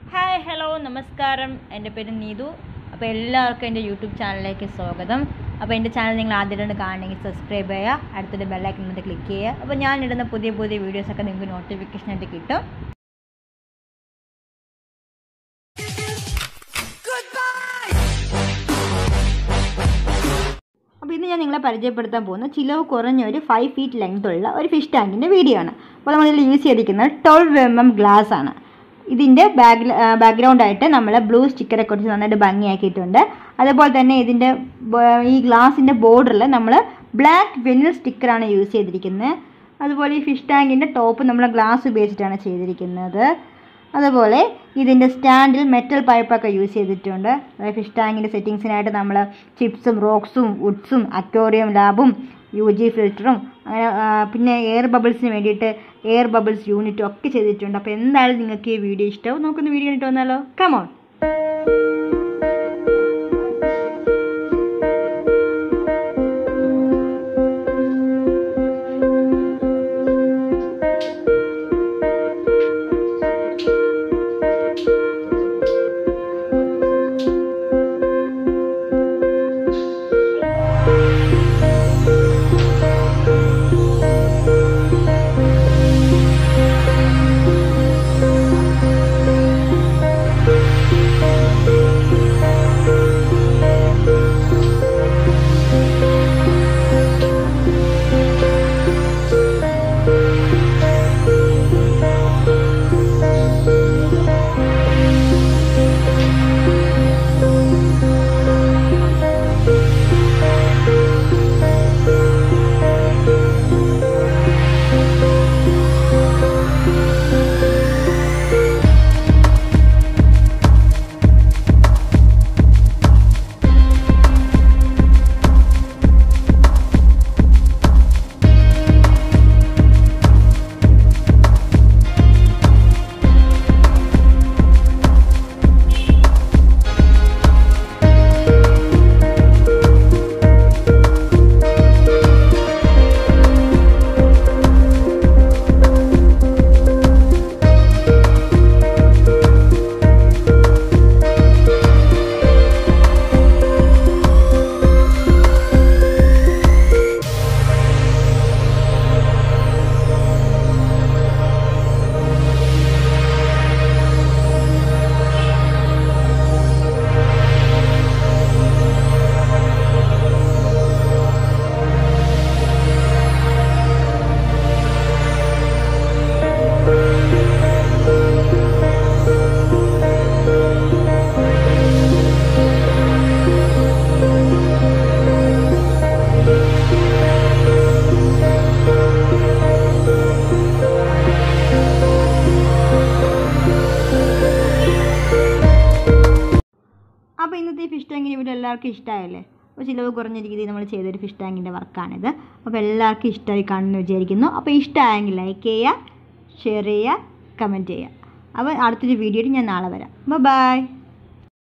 hi hello നമസ്കാരം എൻ്റെ പേര് നീതു അപ്പോൾ എല്ലാവർക്കും എൻ്റെ യൂട്യൂബ് ചാനലിലേക്ക് സ്വാഗതം അപ്പോൾ എൻ്റെ ചാനൽ നിങ്ങൾ ആദ്യമായിട്ട് കാണണമെങ്കിൽ സബ്സ്ക്രൈബ് ചെയ്യുക അടുത്തൊരു ബെല്ലൈക്കൺ എന്നിട്ട് ക്ലിക്ക് ചെയ്യുക അപ്പോൾ ഞാൻ ഇടുന്ന പുതിയ പുതിയ വീഡിയോസൊക്കെ നിങ്ങൾക്ക് നോട്ടിഫിക്കേഷൻ ആയിട്ട് കിട്ടും അപ്പോൾ ഇന്ന് ഞാൻ നിങ്ങളെ പരിചയപ്പെടുത്താൻ പോകുന്ന ചിലവ് കുറഞ്ഞ ഒരു ഫൈവ് ഫീറ്റ് ലെങ്ത് ഉള്ള ഒരു ഫിഷ് ടാങ്കിൻ്റെ വീഡിയോ ആണ് അപ്പോൾ നമ്മളിതിൽ യൂസ് ചെയ്തിരിക്കുന്നത് ട്വൽവ് എം എം ഗ്ലാസ് ആണ് ഇതിൻ്റെ ബാക്ക് ബാക്ക്ഗ്രൗണ്ട് ആയിട്ട് നമ്മൾ ബ്ലൂ സ്റ്റിക്കറൊക്കെ കുറച്ച് നന്നായിട്ട് ഭംഗിയാക്കിയിട്ടുണ്ട് അതുപോലെ തന്നെ ഇതിൻ്റെ ബ- ഈ ഗ്ലാസിൻ്റെ ബോർഡറിൽ നമ്മൾ ബ്ലാക്ക് വെനിൽ സ്റ്റിക്കറാണ് യൂസ് ചെയ്തിരിക്കുന്നത് അതുപോലെ ഈ ഫിഷ് ടാങ്കിൻ്റെ ടോപ്പ് നമ്മൾ ഗ്ലാസ് ഉപയോഗിച്ചിട്ടാണ് ചെയ്തിരിക്കുന്നത് അതുപോലെ ഇതിൻ്റെ സ്റ്റാൻഡിൽ മെറ്റൽ പൈപ്പൊക്കെ യൂസ് ചെയ്തിട്ടുണ്ട് അതായത് ഫിഷ് ടാങ്കിൻ്റെ സെറ്റിങ്സിനായിട്ട് നമ്മൾ ചിപ്സും റോക്സും വുഡ്സും അക്വേറിയം ലാബും യു ജി ഫിൽറ്ററും അങ്ങനെ ആ, പിന്നെ എയർ ബബിൾസിന് വേണ്ടിയിട്ട് എയർ ബബിൾസ് യൂണിറ്റും ഒക്കെ ചെയ്തിട്ടുണ്ട് അപ്പോൾ എന്തായാലും നിങ്ങൾക്ക് ഈ വീഡിയോ ഇഷ്ടവും നമുക്കൊന്ന് വീഡിയോ കണ്ടിട്ട് വന്നാലോ കമോൺ അപ്പോൾ ഇന്നത്തെ ഈ ഫിഷ് ടാങ്കിൻ്റെ വീഡിയോ എല്ലാവർക്കും ഇഷ്ടമായല്ലേ അപ്പോൾ ചിലവ് കുറഞ്ഞ രീതിയിൽ നമ്മൾ ചെയ്തൊരു ഫിഷ് ടാങ്കിൻ്റെ വർക്കാണിത് അപ്പോൾ എല്ലാവർക്കും ഇഷ്ടമായി കാണുമെന്ന് വിചാരിക്കുന്നു അപ്പോൾ ഇഷ്ടമായെങ്കിൽ ലൈക്ക് ചെയ്യുക ഷെയർ ചെയ്യുക കമൻറ്റ് ചെയ്യുക അപ്പോൾ അടുത്തൊരു വീഡിയോയിൽ ഞാൻ നാളെ വരാം ബൈ